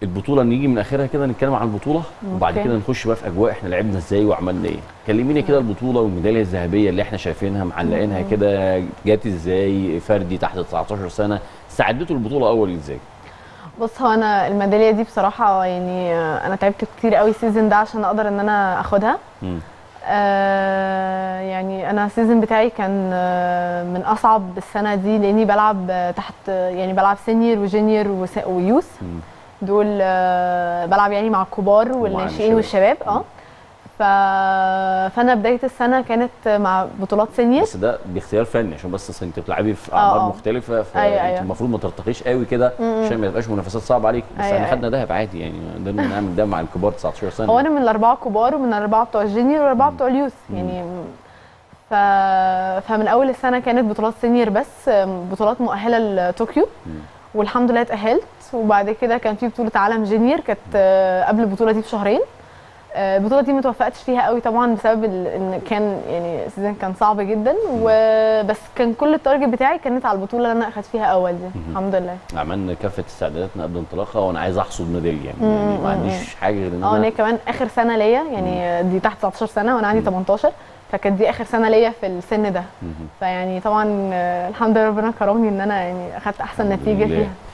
البطوله نيجي من اخرها كده نتكلم عن البطوله وبعد أوكي. كده نخش بقى في اجواء احنا لعبنا ازاي وعملنا ايه كلميني كده البطوله والميداليه الذهبيه اللي احنا شايفينها معلقينها كده جت ازاي فردي تحت 19 سنه استعدتوا البطوله اول ازاي بص هو انا الميداليه دي بصراحه يعني آه، انا تعبت كتير قوي السيزون ده عشان اقدر ان انا اخدها مم. آه يعني انا السيزون بتاعي كان آه، من اصعب السنه دي لاني بلعب آه، تحت آه، يعني بلعب سينيور وجونيور وس- ويوث مم. دول آه، بلعب يعني مع الكبار والناشئين الشباب. والشباب اه ف... فانا بدايه السنه كانت مع بطولات سينيور بس ده باختيار فني عشان بس أصل انت بتلعبي في آه، اعمار آه. مختلفه أيوة، فانت أيوة. المفروض ما ترتقيش قوي كده عشان ما يبقاش منافسات صعبه عليك بس أيوة، احنا أيوة. خدنا دهب عادي يعني قدرنا نعمل ده مع الكبار 19 سنه هو انا من الاربعه الكبار ومن الاربعه بتوع الجونيور والاربعه بتوع اليوث يعني ف... فمن اول السنه كانت بطولات سينيور بس بطولات مؤهله لطوكيو والحمد لله اتاهلت وبعد كده كان في بطوله عالم جونيور كانت آه، قبل البطوله دي بشهرين آه، البطوله دي ما توفقتش فيها قوي طبعا بسبب ال- ان كان يعني السيزون كان صعب جدا وبس كان كل التارجت بتاعي كانت على البطوله اللي انا اخدت فيها اول دي الحمد لله عملنا كافه استعداداتنا قبل انطلاقها وانا عايز احصد ميداليه يعني, يعني ما عنديش حاجه غير ان اه ان انا هي كمان اخر سنه ليا يعني دي تحت 19 سنه وانا عندي 18 فكانت دي اخر سنه ليا في السن ده مهم. فيعني طبعا آه، الحمد لله ربنا كرمني ان انا يعني اخدت احسن الحمد نتيجه لله. فيها